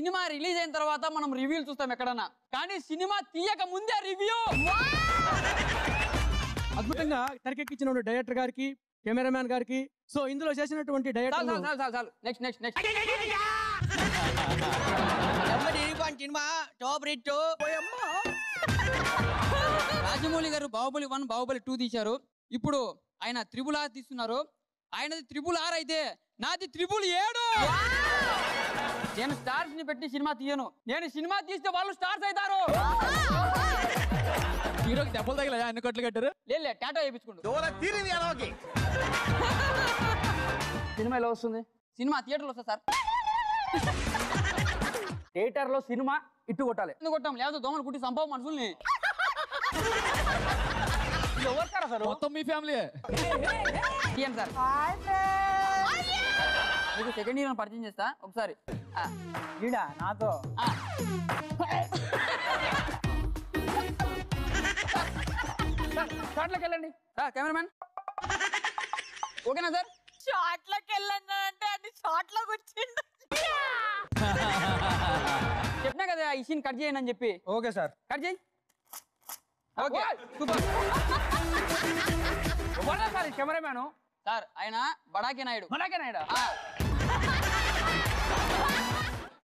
Cinema release అయిన తర్వాత మనం రివ్యూలు చూస్తాం ఎక్కడన్నా కానీ సినిమా తీయక ముందే రివ్యూ అద్భుతంగా తెరకెక్కించిన డైరెక్టర్ గారికి కెమెరామ్యాన్ గారికి సో ఇందులో చేసినటువంటి చాలు డైరెక్టర్ చాలు చాలు చాలు చాలు next next next cinema top rate Rajamouli గారు బాహుబలి వన్ బాహుబలి టూ తీశారు ఇప్పుడు ఆయన త్రిబుల్ ఆర్ తీస్తున్నారు ఆయనది త్రిబుల్ ఆర్ అయితే నాది త్రిబుల్ ఏడు నేను స్టార్స్ ని పెట్టి సినిమా తీయను నేను సినిమా తీస్తే వాళ్ళు స్టార్స్ అవుతారు హీరోకి దెబ్బలు తగిలా ఎన్ని కోట్లు కట్టారు లేదు టాటా వేయించుకుంటు సినిమా ఎలా వస్తుంది సినిమా థియేటర్లో వస్తుంది సార్ థియేటర్లో సినిమా ఇట్టు కొట్టాలి ఎందుకు కొట్టాం లేకపోతే దోమలు కుట్టి సంభవం మనుషుల్ని ఇది ఎవరు సార్ అసలు మొత్తం మీ ఫ్యామిలీ తీయండి సార్ మీకు సెకండ్ ఇయర్ పరిచయం చేస్తా ఒకసారి ఆ, ఈడా నాతో ఆ. సార్, షాట్లోకి వెళ్ళండి కెమెరామ్యాన్ ఓకేనా సార్ షార్ట్లోకి వెళ్ళండి అంటే అది షార్ట్లో కూర్చుండు చెప్పినా కదా ఈ సీన్ కట్ చేయండి అని చెప్పి ఓకే సార్ కట్ చేయి okay super sir cameraman sir ఆయన బడాకే నాయుడు మనకే నాయుడు ఆ,